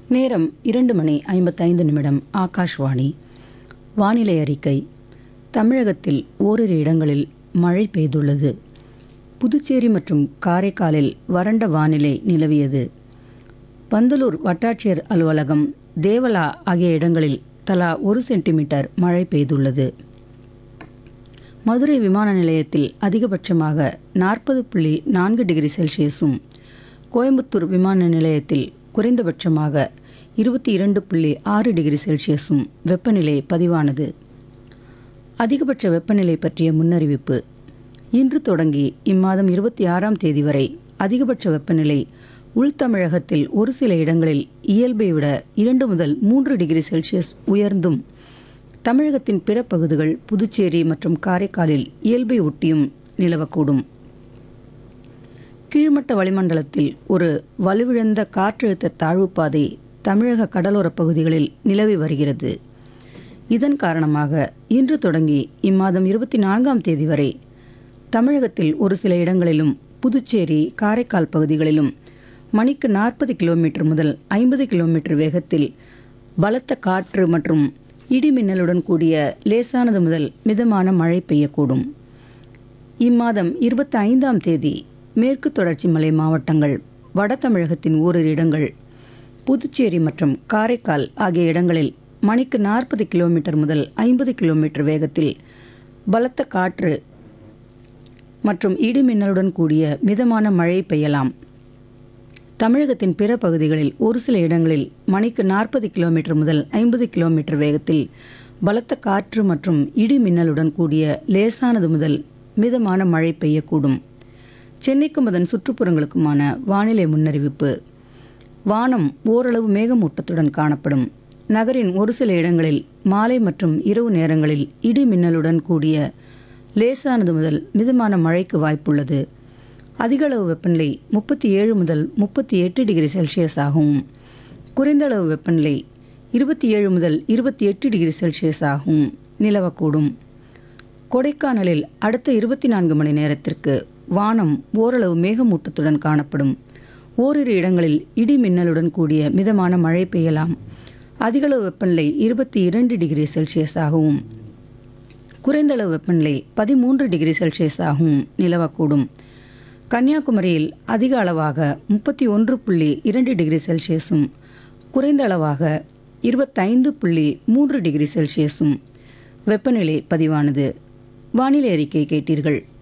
நேரம் இரண்டு மணி ஐம்பத்தைந்து நிமிடம் ஆகாஷ்வாணி வானிலை அறிக்கை தமிழகத்தில் ஓரிரு இடங்களில் மழை பெய்துள்ளது புதுச்சேரி மற்றும் காரைக்காலில் வறண்ட வானிலை நிலவியது பந்தலூர் வட்டாட்சியர் அலுவலகம் தேவலா ஆகிய இடங்களில் தலா ஒரு சென்டிமீட்டர் மழை பெய்துள்ளது மதுரை விமான நிலையத்தில் அதிகபட்சமாக நாற்பது புள்ளி நான்கு டிகிரி செல்சியஸும் கோயம்புத்தூர் விமான நிலையத்தில் குறைந்தபட்சமாக இருபத்தி இரண்டு புள்ளி ஆறு டிகிரி செல்சியஸும் வெப்பநிலை பதிவானது அதிகபட்ச வெப்பநிலை பற்றிய முன்னறிவிப்பு இன்று தொடங்கி இம்மாதம் இருபத்தி ஆறாம் தேதி வரை அதிகபட்ச வெப்பநிலை உள்தமிழகத்தில் ஒரு சில இடங்களில் இயல்பை விட இரண்டு முதல் மூன்று டிகிரி செல்சியஸ் உயர்ந்தும் தமிழகத்தின் பிற பகுதிகள் புதுச்சேரி மற்றும் காரைக்காலில் இயல்பை ஒட்டியும் நிலவக்கூடும் கீழ்மட்ட வளிமண்டலத்தில் ஒரு வலுவிழந்த காற்றழுத்த தாழ்வுப்பாதை தமிழக கடலோரப் பகுதிகளில் நிலவி வருகிறது இதன் காரணமாக இன்று தொடங்கி இம்மாதம் இருபத்தி நான்காம் தேதி வரை தமிழகத்தில் ஒரு சில இடங்களிலும் புதுச்சேரி காரைக்கால் பகுதிகளிலும் மணிக்கு நாற்பது கிலோமீட்டர் முதல் ஐம்பது கிலோமீட்டர் வேகத்தில் பலத்த காற்று மற்றும் இடி மின்னலுடன் கூடிய லேசானது முதல் மிதமான மழை பெய்யக்கூடும் இம்மாதம் இருபத்தி ஐந்தாம் தேதி மேற்கு தொடர்ச்சி மலை மாவட்டங்கள் வட தமிழகத்தின் ஓரிரு இடங்கள் புதுச்சேரி மற்றும் காரைக்கால் ஆகிய இடங்களில் மணிக்கு நாற்பது கிலோமீட்டர் முதல் ஐம்பது கிலோமீட்டர் வேகத்தில் பலத்த காற்று மற்றும் இடி மின்னலுடன் கூடிய மிதமான மழை பெய்யலாம் தமிழகத்தின் பிற பகுதிகளில் ஒரு சில இடங்களில் மணிக்கு நாற்பது கிலோமீட்டர் முதல் ஐம்பது கிலோமீட்டர் வேகத்தில் பலத்த காற்று மற்றும் இடி மின்னலுடன் கூடிய லேசானது முதல் மிதமான மழை பெய்யக்கூடும் சென்னைக்கும் அதன் சுற்றுப்புறங்களுக்குமான வானிலை முன்னறிவிப்பு வானம் ஓரளவு மேகமூட்டத்துடன் காணப்படும் நகரின் ஒரு சில இடங்களில் மாலை மற்றும் இரவு நேரங்களில் இடி மின்னலுடன் கூடிய லேசானது முதல் மிதமான மழைக்கு வாய்ப்புள்ளது அதிகளவு வெப்பநிலை முப்பத்தி ஏழு முதல் முப்பத்தி எட்டு டிகிரி செல்சியஸ் ஆகவும் குறைந்த அளவு வெப்பநிலை இருபத்தி ஏழு முதல் இருபத்தி எட்டு டிகிரி செல்சியஸ் ஆகவும் நிலவக்கூடும் கொடைக்கானலில் அடுத்த இருபத்தி நான்கு மணி நேரத்திற்கு வானம் ஓரளவு மேகமூட்டத்துடன் காணப்படும் ஓரிரு இடங்களில் இடி மின்னலுடன் கூடிய மிதமான மழை பெய்யலாம் அதிகளவு வெப்பநிலை இருபத்தி இரண்டு டிகிரி செல்சியஸ் ஆகவும் குறைந்தளவு வெப்பநிலை பதிமூன்று டிகிரி செல்சியஸ் ஆகவும் நிலவக்கூடும் கன்னியாகுமரியில் அதிக அளவாக முப்பத்தி ஒன்று புள்ளி இரண்டு டிகிரி செல்சியஸும் குறைந்த அளவாக இருபத்தைந்து புள்ளி மூன்று டிகிரி செல்சியஸும் வெப்பநிலை பதிவானது வானிலை அறிக்கை கேட்டீர்கள்